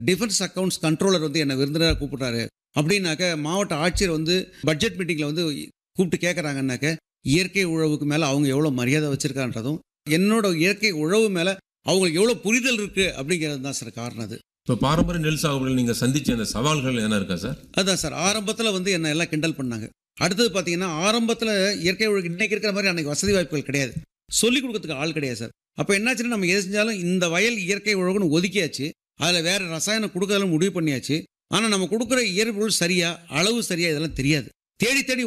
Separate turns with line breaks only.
defence accounts controller வந்து என்னை விருந்தினராக கூப்பிட்றாரு அப்படின்னாக்க மாவட்ட ஆட்சியர் வந்து பட்ஜெட் மீட்டிங்கில் வந்து கூப்பிட்டு கேட்குறாங்கன்னாக்க இயற்கை உழவுக்கு மேலே அவங்க எவ்வளோ மரியாதை வச்சுருக்கான்றதும் என்னோட இயற்கை உழவு மேலே அவங்களுக்கு எவ்வளோ புரிதல் இருக்குது அப்படிங்கிறது தான் சார் காரணம் அது
இப்போ பாரம்பரிய நெல் சாகுபடியில் நீங்கள் சந்திச்ச அந்த சவால்கள் என்ன இருக்கா சார்
அதான் சார் ஆரம்பத்தில் வந்து என்னை எல்லாம் கிண்டல் பண்ணாங்க அடுத்தது பார்த்தீங்கன்னா ஆரம்பத்தில் இயற்கை உழவுக்கு இன்னைக்கு இருக்கிற மாதிரி அன்னைக்கு வசதி வாய்ப்புகள் கிடையாது சொல்லிக் கொடுக்கறதுக்கு ஆள் கிடையாது சார் அப்போ என்னாச்சுன்னா நம்ம எது செஞ்சாலும் இந்த வயல் இயற்கை உழவுன்னு ஒதுக்கியாச்சு அதில் வேற ரசாயனம் கொடுக்கறதுல முடிவு பண்ணியாச்சு ஆனால் நம்ம கொடுக்குற இயற்கை உழவு சரியா அளவு சரியா இதெல்லாம் தெரியாது தேடி தேடி